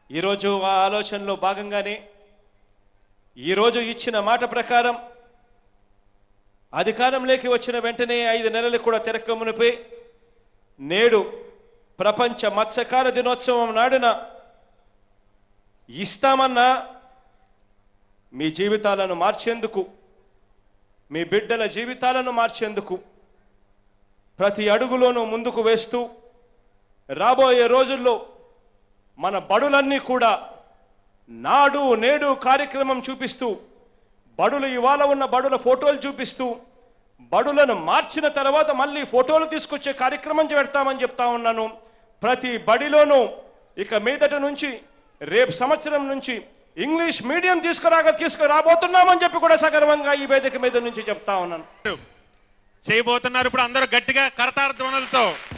ఈరోజు ఆ ఆలోచనలో భాగంగానే ఈరోజు ఇచ్చిన మాట ప్రకారం అధికారంలోకి వచ్చిన వెంటనే ఐదు నెలలు కూడా తిరక్కమునిపై నేడు ప్రపంచ మత్స్యకార దినోత్సవం నాడున ఇస్తామన్నా మీ జీవితాలను మార్చేందుకు మీ బిడ్డల జీవితాలను మార్చేందుకు ప్రతి అడుగులోనూ ముందుకు వేస్తూ రాబోయే రోజుల్లో మన బడులన్నీ కూడా నాడు నేడు కార్యక్రమం చూపిస్తూ బడులు ఇవాళ ఉన్న బడుల ఫోటోలు చూపిస్తూ బడులను మార్చిన తర్వాత మళ్ళీ ఫోటోలు తీసుకొచ్చే కార్యక్రమం పెడతామని చెప్తా ఉన్నాను ప్రతి బడిలోనూ ఇక మీదట నుంచి రేపు సంవత్సరం నుంచి ఇంగ్లీష్ మీడియం తీసుకురాగా తీసుకురాబోతున్నామని చెప్పి కూడా సగర్వంగా ఈ వేదిక మీద నుంచి చెప్తా ఉన్నాను చేయబోతున్నారు ఇప్పుడు అందరూ గట్టిగా కరతార ధ్వనులతో